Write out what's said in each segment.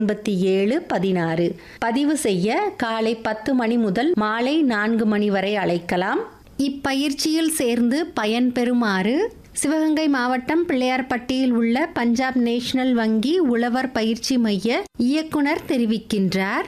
எண்பத்தி ஏழு பதினாறு பதிவு செய்ய காலை பத்து மணி முதல் மாலை நான்கு மணி வரை அழைக்கலாம் இப்பயிற்சியில் சேர்ந்து பயன்பெறுமாறு சிவகங்கை மாவட்டம் பிள்ளையார்பட்டியில் உள்ள பஞ்சாப் நேஷனல் வங்கி உழவர் பயிற்சி மைய இயக்குனர் தெரிவிக்கின்றார்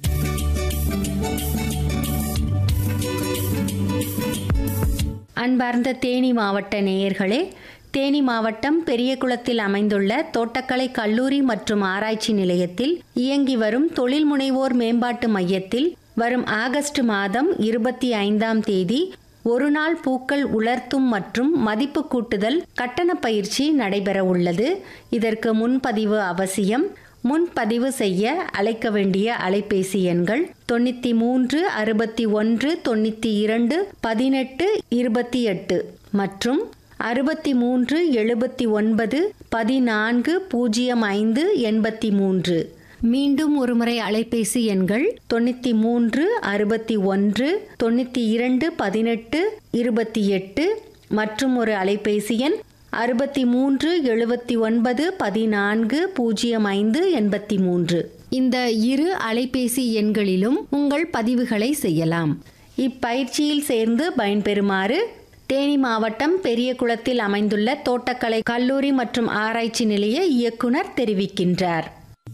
அன்பார்ந்த தேனி மாவட்ட நேயர்களே தேனி மாவட்டம் பெரியகுளத்தில் அமைந்துள்ள தோட்டக்கலை கல்லூரி மற்றும் ஆராய்ச்சி நிலையத்தில் இயங்கி வரும் தொழில் முனைவோர் மேம்பாட்டு மையத்தில் வரும் ஆகஸ்ட் மாதம் இருபத்தி ஐந்தாம் தேதி ஒரு நாள் பூக்கள் உலர்த்தும் மற்றும் மதிப்பு கூட்டுதல் கட்டண பயிற்சி நடைபெற உள்ளது இதற்கு முன்பதிவு அவசியம் முன்பதிவு செய்ய அழைக்க வேண்டிய அலைபேசி எண்கள் தொண்ணூற்றி மூன்று அறுபத்தி ஒன்று தொண்ணூற்றி இரண்டு பதினெட்டு இருபத்தி எட்டு மற்றும் அறுபத்தி மூன்று எழுபத்தி ஒன்பது பதினான்கு பூஜ்ஜியம் ஐந்து எண்பத்தி மூன்று மீண்டும் ஒருமுறை அலைபேசி எண்கள் தொண்ணூற்றி மூன்று அறுபத்தி ஒன்று தொண்ணூற்றி இரண்டு பதினெட்டு இருபத்தி எட்டு மற்றும் ஒரு அலைபேசி எண் அறுபத்தி மூன்று எழுபத்தி ஒன்பது பதினான்கு பூஜ்ஜியம் ஐந்து எண்பத்தி மூன்று இந்த இரு அலைபேசி எண்களிலும் உங்கள் பதிவுகளை செய்யலாம் இப்பயிற்சியில் சேர்ந்து பயன்பெறுமாறு தேனி மாவட்டம் பெரியகுளத்தில் அமைந்துள்ள தோட்டக்கலை கல்லூரி மற்றும் ஆராய்ச்சி நிலைய இயக்குனர் தெரிவிக்கின்றார்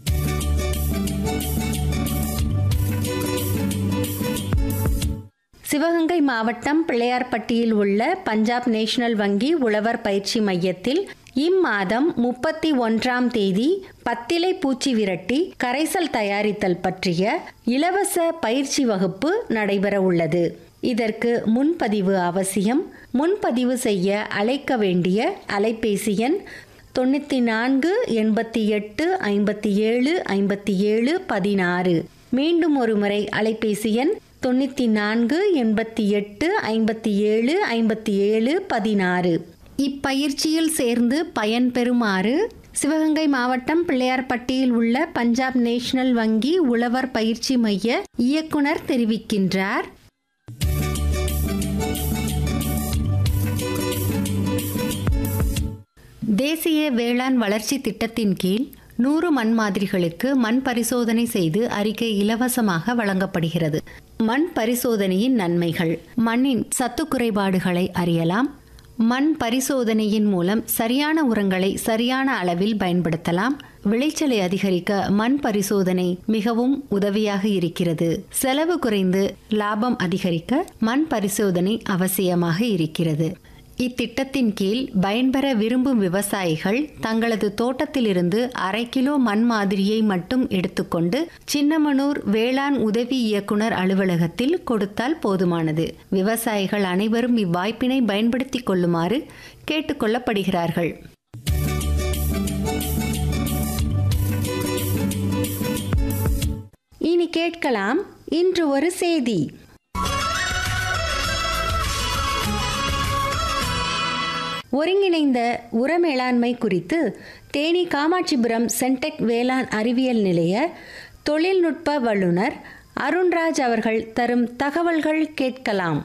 சிவகங்கை மாவட்டம் பிள்ளையார்பட்டியில் உள்ள பஞ்சாப் நேஷனல் வங்கி உழவர் பயிற்சி மையத்தில் இம்மாதம் முப்பத்தி ஒன்றாம் தேதி பத்திலை பூச்சி விரட்டி கரைசல் தயாரித்தல் பற்றிய இலவச பயிற்சி வகுப்பு நடைபெற உள்ளது இதற்கு முன்பதிவு அவசியம் முன்பதிவு செய்ய அழைக்க வேண்டிய அலைபேசி எண் தொண்ணூற்றி நான்கு எண்பத்தி எட்டு ஐம்பத்தி ஏழு ஐம்பத்தி ஏழு பதினாறு மீண்டும் ஒரு முறை அலைபேசி எண் தொண்ணூற்றி நான்கு எண்பத்தி எட்டு ஐம்பத்தி ஏழு ஐம்பத்தி ஏழு பதினாறு இப்பயிற்சியில் சேர்ந்து பயன்பெறுமாறு சிவகங்கை மாவட்டம் பிள்ளையார்பட்டியில் உள்ள பஞ்சாப் நேஷனல் வங்கி உழவர் பயிற்சி மைய இயக்குனர் தெரிவிக்கின்றார் தேசிய வேளாண் வளர்ச்சி திட்டத்தின் கீழ் நூறு மண் மாதிரிகளுக்கு மண் பரிசோதனை செய்து அறிக்கை இலவசமாக வழங்கப்படுகிறது மண் பரிசோதனையின் நன்மைகள் மண்ணின் சத்து குறைபாடுகளை அறியலாம் மண் பரிசோதனையின் மூலம் சரியான உரங்களை சரியான அளவில் பயன்படுத்தலாம் விளைச்சலை அதிகரிக்க மண் பரிசோதனை மிகவும் உதவியாக இருக்கிறது செலவு குறைந்து லாபம் அதிகரிக்க மண் பரிசோதனை அவசியமாக இருக்கிறது இத்திட்டத்தின் கீழ் பயன்பெற விரும்பும் விவசாயிகள் தங்களது தோட்டத்திலிருந்து அரை கிலோ மண் மாதிரியை மட்டும் எடுத்துக்கொண்டு சின்னமனூர் வேளாண் உதவி இயக்குனர் அலுவலகத்தில் கொடுத்தால் போதுமானது விவசாயிகள் அனைவரும் இவ்வாய்ப்பினை பயன்படுத்திக் கொள்ளுமாறு கேட்டுக்கொள்ளப்படுகிறார்கள் இனி கேட்கலாம் இன்று ஒரு செய்தி ஒருங்கிணைந்த உர மேலாண்மை குறித்து தேனி காமாட்சிபுரம் சென்டெக் வேளாண் அறிவியல் நிலைய தொழில்நுட்ப வல்லுநர் அருண்ராஜ் அவர்கள் தரும் தகவல்கள் கேட்கலாம்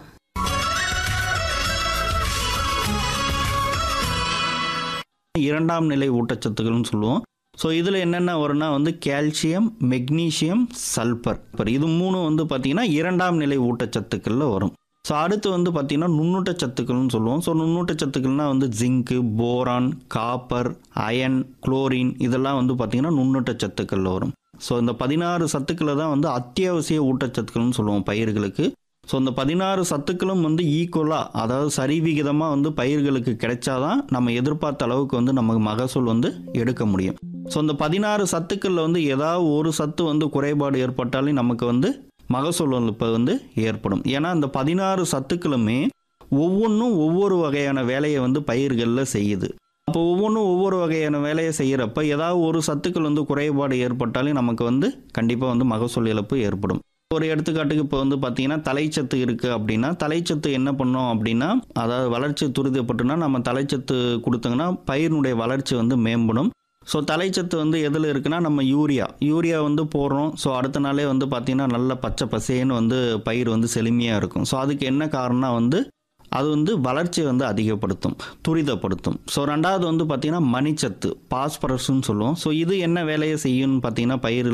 இரண்டாம் நிலை ஊட்டச்சத்துக்கள்னு சொல்லுவோம் ஸோ இதில் என்னென்ன வரும்னா வந்து கால்சியம் மெக்னீசியம் சல்பர் இப்போ இது மூணு வந்து பார்த்திங்கன்னா இரண்டாம் நிலை ஊட்டச்சத்துக்களில் வரும் ஸோ அடுத்து வந்து பார்த்திங்கன்னா நுண்ணூட்டச்சத்துக்கள்னு சொல்லுவோம் ஸோ நுண்ணூட்டச்சத்துக்கள்னால் வந்து zinc boron copper iron chlorine இதெல்லாம் வந்து பார்த்திங்கன்னா நுண்ணூட்டச்சத்துக்களில் வரும் ஸோ இந்த பதினாறு சத்துக்களை தான் வந்து அத்தியாவசிய ஊட்டச்சத்துக்கள்னு சொல்லுவோம் பயிர்களுக்கு ஸோ இந்த பதினாறு சத்துக்களும் வந்து ஈக்குவலாக அதாவது சரிவிகிதமாக வந்து பயிர்களுக்கு கிடைச்சாதான் நம்ம எதிர்பார்த்த அளவுக்கு வந்து நமக்கு மகசூல் வந்து எடுக்க முடியும் ஸோ இந்த பதினாறு சத்துக்களில் வந்து ஏதாவது ஒரு சத்து வந்து குறைபாடு ஏற்பட்டாலே நமக்கு வந்து மகசூல் இப்போ வந்து ஏற்படும் ஏன்னா இந்த பதினாறு சத்துக்களுமே ஒவ்வொன்றும் ஒவ்வொரு வகையான வேலையை வந்து பயிர்களில் செய்யுது அப்போ ஒவ்வொன்றும் ஒவ்வொரு வகையான வேலையை செய்கிறப்ப ஏதாவது ஒரு சத்துக்கள் வந்து குறைபாடு ஏற்பட்டாலே நமக்கு வந்து கண்டிப்பாக வந்து மகசூல் இழப்பு ஏற்படும் ஒரு எடுத்துக்காட்டுக்கு இப்போ வந்து பார்த்தீங்கன்னா தலைச்சத்து இருக்குது அப்படின்னா தலைச்சத்து என்ன பண்ணோம் அப்படின்னா அதாவது வளர்ச்சி துரிதப்பட்டுனா நம்ம தலைச்சத்து கொடுத்தோங்கன்னா பயிரினுடைய வளர்ச்சி வந்து மேம்படும் ஸோ தலைச்சத்து வந்து எதில் இருக்குன்னா நம்ம யூரியா யூரியா வந்து போடுறோம் ஸோ அடுத்த நாளே வந்து பார்த்திங்கன்னா நல்ல பச்சை பசேன்னு வந்து பயிர் வந்து செழுமையாக இருக்கும் ஸோ அதுக்கு என்ன காரணம் வந்து அது வந்து வளர்ச்சியை வந்து அதிகப்படுத்தும் துரிதப்படுத்தும் ஸோ ரெண்டாவது வந்து பார்த்திங்கன்னா மணிச்சத்து பாஸ்பரஸ்ன்னு சொல்லுவோம் ஸோ இது என்ன வேலையை செய்யும்னு பார்த்தீங்கன்னா பயிர்